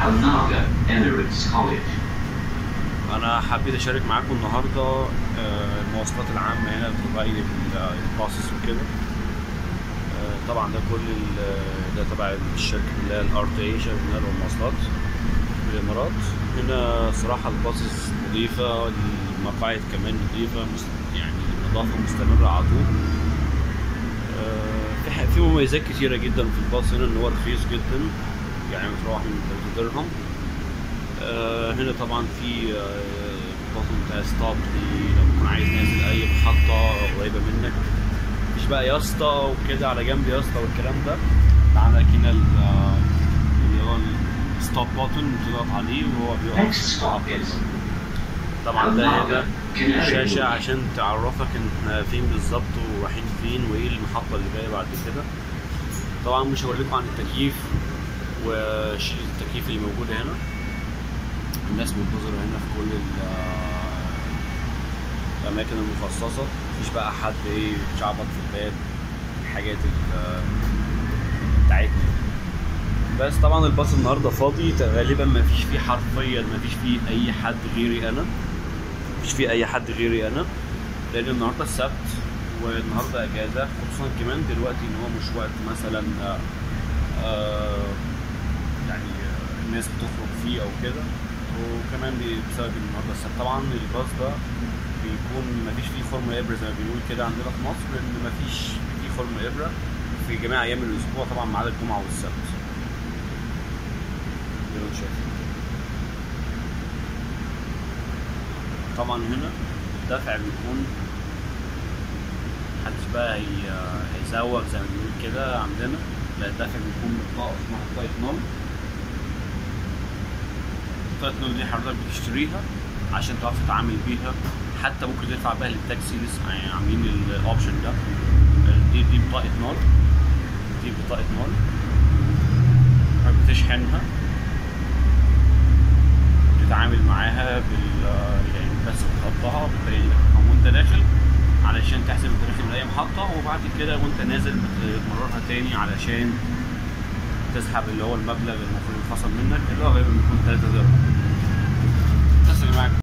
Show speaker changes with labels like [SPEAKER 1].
[SPEAKER 1] Alnaga Emirates College.
[SPEAKER 2] انا حبيت اشارك معاكم النهارده آه، المواصلات العامه هنا في دبي ال- الباصص وكده آه، طبعا ده كل ال- ده تبع الشركه اللي هي الارت ايشيا اللي هي المواصلات في الامارات هنا صراحه الباصص نظيفه المقاعد كمان نظيفه مس- يعني نظافه مستمره على طول آه، في ح- في مميزات كتيره جدا في الباص هنا ان هو رخيص جدا يعني بتروح من 3 درهم آه، هنا طبعا في بطن بتاع ستوب دي لو تكون عايز نازل اي محطة قريبة منك مش بقى يا اسطى وكده على جنب يا اسطى والكلام ده انت عندك هنا ال- آه، اللي هو الستوب بوتن بتضغط عليه وهو
[SPEAKER 1] Next
[SPEAKER 2] بيقف
[SPEAKER 1] stop is
[SPEAKER 2] طبعا ده هنا
[SPEAKER 1] Canary
[SPEAKER 2] شاشة
[SPEAKER 1] Wharf.
[SPEAKER 2] عشان تعرفك احنا فين بالظبط ورايحين فين وايه المحطة اللي جاية بعد كده طبعا مش هقول لكم عن التكييف وشيل التكييف اللي موجودة هنا الناس منتظرة هنا في كل ال- الأماكن المخصصة مفيش بقى حد إيه يتشعبط في الباب الحاجات ال- بتاعتنا بس طبعا الباص النهارده فاضي غالبا مفيش فيه حرفيا مفيش فيه أي حد غيري أنا مفيش فيه أي حد غيري أنا لأن النهارده السبت والنهارده أجازة خصوصا كمان دلوقتي إن هو مش وقت مثلا آه، آه، يعني آه، الناس بتخرج فيه او كده وكمان بي- بسبب إن النهارده السبت طبعا الباص ده بيكون مفيش فيه خرم ابره زي ما بنقول كده عندنا في مصر لان مفيش فيه خرم ابره في جميع ايام الاسبوع طبعا ما عدا الجمعه والسبت زي ما انتم شايفين طبعا هنا الدفع بيكون محدش بقى هي- هيزوغ زي ما بنقول كده عندنا لا الدفع بيكون بطاقة اسمها بطاقة نول بطاقة نول دي حضرتك بتشتريها عشان تعرف تتعامل بيها حتى ممكن تدفع بيها للتاكسي لسه يعني عاملين الاوبشن ده دي دي بطاقة نول دي بطاقة نول حضرتك بتشحنها تتعامل معاها بال يعني بس بتحطها بتلاقي رقم وانت داخل علشان تحسب انت داخل من اي محطة وبعد كده وانت نازل بتمررها تاني علشان تسحب اللي هو المبلغ المفروض يتخصم منك اللي هو غالبا بيكون 3 درهم بس يا جماعة